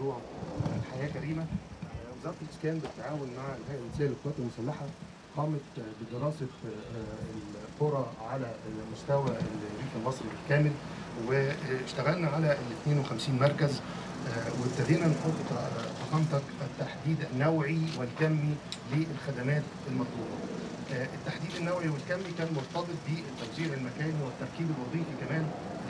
مشروع الحياه كريمه وزاره الاسكان بالتعاون مع الهيئه الهندسيه للقوات المسلحه قامت بدراسه القرى على مستوى الريف المصري بالكامل واشتغلنا على ال 52 مركز وابتدينا نحط فخامتك التحديد النوعي والكمي للخدمات المطلوبه. التحديد النوعي والكمي كان مرتبط بالتوزيع المكاني والتركيب الوظيفي كمان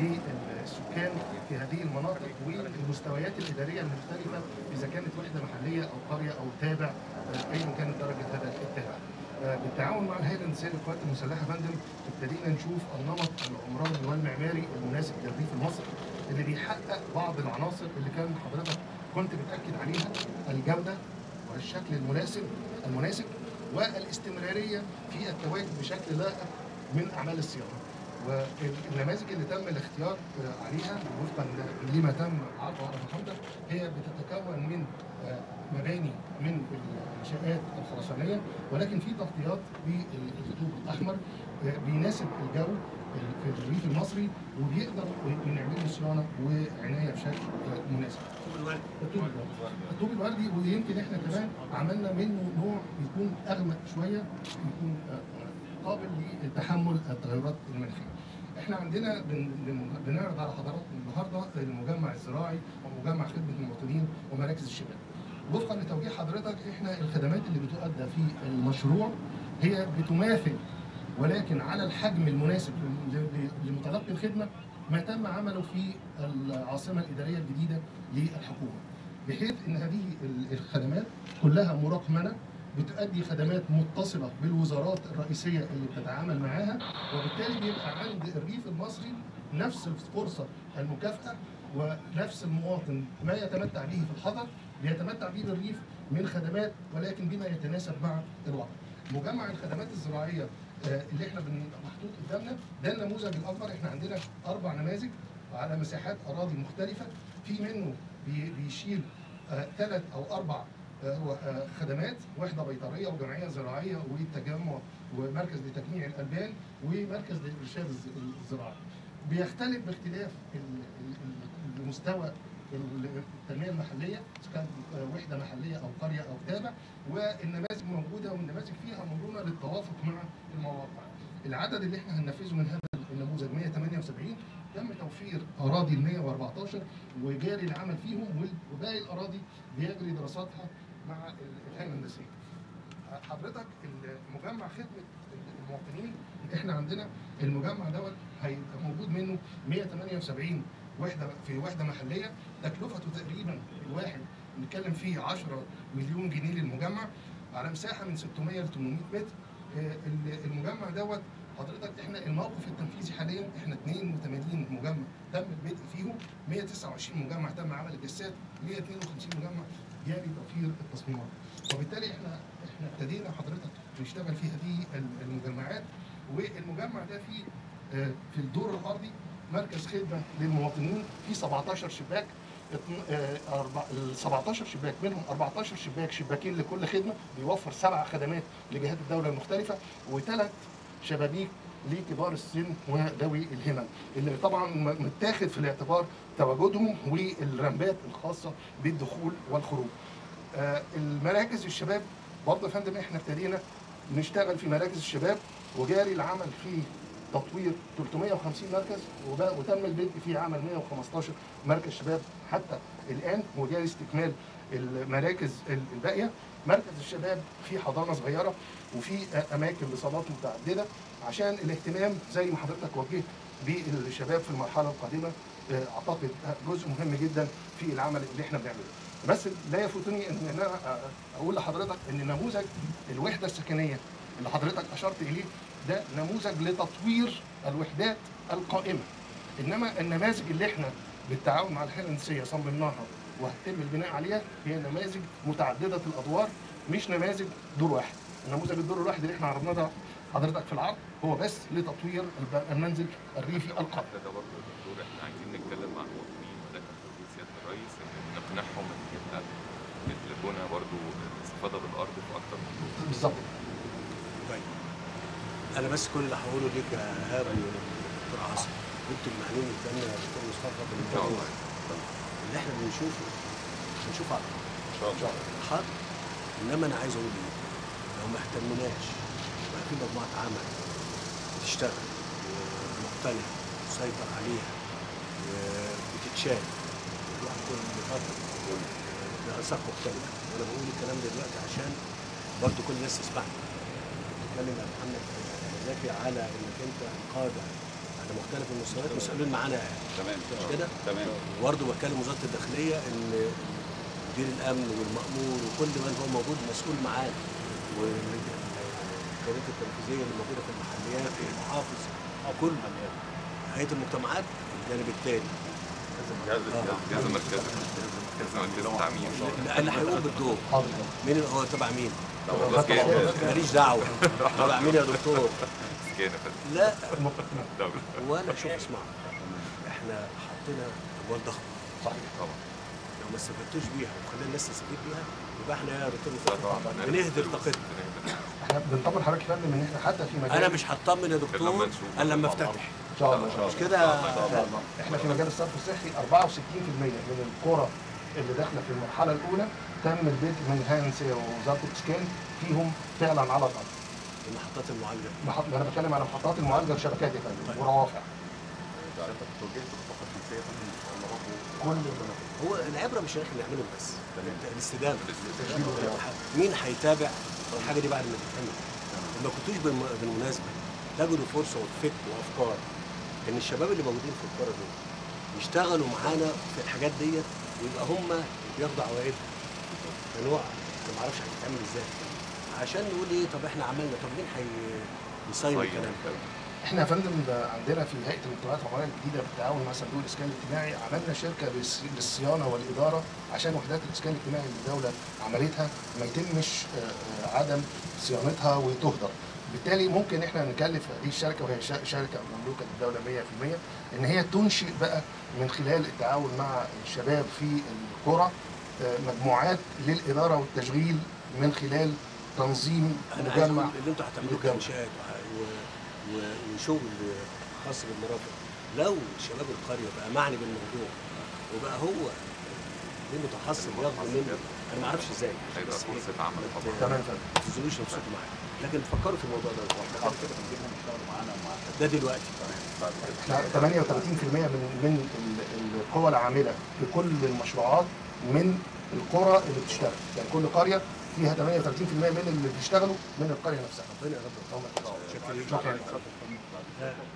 للسكان في هذه المناطق والمستويات الاداريه المختلفه اذا كانت وحده محليه او قريه او تابع ايا كانت درجه هذا التابع. بالتعاون مع الهيئه الهندسيه للقوات المسلحه فندم ابتدينا نشوف النمط العمراني والمعماري المناسب للريف المصري اللي بيحقق بعض العناصر اللي كان حضرتك كنت بتاكد عليها الجوده والشكل المناسب المناسب والاستمراريه في التواجد بشكل لائق من اعمال الصيانه. والنماذج اللي تم الاختيار عليها وفقا لما تم عرضه على فخامتك هي بتتكون من مباني من الانشاءات الخرسانيه ولكن في تغطيات بالخطوط الاحمر بيناسب الجو في الريف المصري وبيقدر نعمل له صيانه وعنايه بشكل مناسب. الطوب الوردي الطوب الوردي الطوب الوردي ويمكن احنا كمان عملنا منه نوع يكون اغمق شويه يكون قابل لتحمل التغيرات المناخيه. احنا عندنا بن بن بنعرض على حضراتكم النهارده المجمع الزراعي ومجمع خدمه المواطنين ومراكز الشباب. وفقا لتوجيه حضرتك احنا الخدمات اللي بتؤدى في المشروع هي بتماثل ولكن على الحجم المناسب لمتلقي الخدمه ما تم عمله في العاصمه الاداريه الجديده للحكومه. بحيث ان هذه الخدمات كلها مرقمنه بتؤدي خدمات متصلة بالوزارات الرئيسية اللي بتتعامل معاها وبالتالي بيبقى عند الريف المصري نفس الفرصة المكافأة ونفس المواطن ما يتمتع به في الحضر بيتمتع به بالريف من خدمات ولكن بما يتناسب مع الوضع. مجمع الخدمات الزراعية اللي احنا محطوط قدامنا ده النموذج الأكبر احنا عندنا أربع نماذج على مساحات أراضي مختلفة في منه بيشيل ثلاث أو أربع خدمات وحده بيطريه وجمعيه زراعيه والتجمع ومركز لتجميع الالبان ومركز للارشاد الزراعي. بيختلف باختلاف المستوى التنميه المحليه اذا كانت وحده محليه او قريه او تابع والنماذج موجوده والنماذج فيها مرونه للتوافق مع المواقع. العدد اللي احنا هننفذه من هذا النموذج 178 تم توفير اراضي ال 114 وجاري العمل فيهم وباقي الاراضي بيجري دراساتها مع الهيئه الهندسيه. حضرتك المجمع خدمه المواطنين احنا عندنا المجمع دوت هيبقى موجود منه 178 وحده في وحده محليه تكلفته تقريبا الواحد بنتكلم فيه 10 مليون جنيه للمجمع على مساحه من 600 ل 800 متر المجمع دوت حضرتك احنا الموقف التنفيذي حاليا احنا 82 مجمع تم البدء فيهم 129 مجمع تم عمل الجسات 152 مجمع جاري توفير التصميمات وبالتالي احنا احنا ابتدينا حضرتك نشتغل في هذه المجمعات والمجمع ده فيه في الدور الارضي مركز خدمه للمواطنين في 17 شباك ال 17 شباك منهم 14 شباك شباكين لكل خدمه بيوفر سبع خدمات لجهات الدوله المختلفه وثلاث شبابيك لكبار السن وذوي الهمم اللي طبعا متاخد في الاعتبار تواجدهم والرمبات الخاصه بالدخول والخروج. آه المراكز الشباب برضه يا فندم احنا ابتدينا نشتغل في مراكز الشباب وجاري العمل في تطوير 350 مركز وتم البدء في عمل 115 مركز شباب حتى الان وجاري استكمال المراكز الباقيه مركز الشباب في حضانه صغيره وفي اماكن لصالات متعدده عشان الاهتمام زي ما حضرتك وجهت بالشباب في المرحله القادمه اعتقد جزء مهم جدا في العمل اللي احنا بنعمله بس لا يفوتني ان انا اقول لحضرتك ان نموذج الوحده السكنيه اللي حضرتك اشرت اليه ده نموذج لتطوير الوحدات القائمه انما النماذج اللي احنا بالتعاون مع الهيئه الهندسيه صممناها وهتم البناء عليها هي نماذج متعدده الادوار مش نماذج دور واحد نموذج الدور الواحد اللي احنا عرضناه ده حضرتك في العرض هو بس لتطوير المنزل الريفي القائم ده برضه يا دكتور احنا عايزين نتكلم مع المواطنين وده كان توجيه سياده الرئيس ان نقنعهم ان يبقى مثل بنى برضه الاستفاده بالارض في اكتر من دور بالظبط طيب انا بس كل اللي هقوله ليك يا ايهاب ودكتور عاصم انتوا المعنيين قدامنا يا دكتور مصطفى ان شاء الله اللي احنا بنشوفه هنشوف على ان شاء الله حاضر انما انا عايز اقول ايه لو ما اهتمناش بقى في مجموعه عمل بتشتغل ومقتنع مسيطر عليها وبتتشاف الواحد كل فتره بأساق مختلفة وأنا بقول الكلام ده دلوقتي عشان برضه كل الناس تسمعني بتتكلم يا محمد زكي على إنك أنت قادة على مختلف المستويات مسؤولين معانا تمام مش كده؟ تمام وبرضه بتكلم وزاره الداخليه ان مدير الامن والمامور وكل من هو موجود مسؤول معانا والقيادات التنفيذيه اللي موجوده في المحليات والمحافظ كل هيئه المجتمعات الجانب الثاني جهاز آه. جهاز كذا مركز كذا مركز التعميم اللي هيقوم بالدور حاضر مين اللي هو تبع مين؟ خلاص جاهز ماليش دعوه تبع مين يا دكتور؟ كده فاتت لا دولة ولا شوف اسمع احنا حطينا اموال ضخمه صحيح طبعا لو ما استفدتوش بيها وخلينا الناس تستفيد بيها يبقى احنا يا دكتور لا طبعا مصطفى بنهدر طاقتنا بنهدر. احنا بنطمن حضرتك يا فندم ان احنا حتى في مجال انا مش هطمن يا لما دكتور نشوف. الا لما افتتح ان شاء الله مش كده احنا في مجال الصرف الصحي 64% من القرى اللي داخله في المرحله الاولى تم البدء من هانس ووزاره الاسكان فيهم فعلا على الارض المحطات المعالجه محط... انا بتكلم على محطات المعالجه وشبكات يا فندم وروافع توجهت الطاقه الشمسيه ان شاء الله برضه كل هو العبره مش ان احنا نعملهم بس الاستدامه مين هيتابع الحاجه دي بعد ما تتعمل ما كنتوش بالم- بالمناسبه تجدوا فرصه وفكر وافكار ان الشباب اللي موجودين في القرى دول يشتغلوا معانا في الحاجات ديت ويبقى هم بياخدوا عوائدها نوع انا ما اعرفش هتتعمل ازاي عشان نقول ايه طب احنا عملنا طب مين هيصين طيب. الكلام ده احنا يا فندم عندنا في هيئه المجتمعات العمرانيه الجديده بالتعاون مع صندوق الاسكان الاجتماعي عملنا شركه للس- للصيانه والاداره عشان وحدات الاسكان الاجتماعي اللي الدوله عملتها ما يتمش آه، آه، عدم صيانتها وتهدر. بالتالي ممكن احنا نكلف هذه الشركه وهي شا- شركه مملوكه للدوله 100% ان هي تنشئ بقى من خلال التعاون مع الشباب في القرى آه، مجموعات للاداره والتشغيل من خلال تنظيم انا عايز مجمع اقول اللي انتوا هتعملوه للدولة. كانشاءات وه- و- و- وشغل خاص بالمرافق لو شباب القريه بقى معني بالموضوع وبقى هو ليه متخصص ياخد منه انا ما اعرفش ازاي هيبقى بس إيه، فرصة عمل ما طبعا. ت- تمام فندم ما تنزلوش نفسكم معايا لكن فكروا في الموضوع ده بعد كده بنجيبهم يشتغلوا معانا مع ده دلوقتي بعد كده احنا 38% من من ال- القوى العامله في كل المشروعات من القرى اللي بتشتغل يعني كل قريه فيها 38% من اللي بيشتغلوا من القريه نفسها ربنا يا رب يرحمك. شكرا شكرا لك.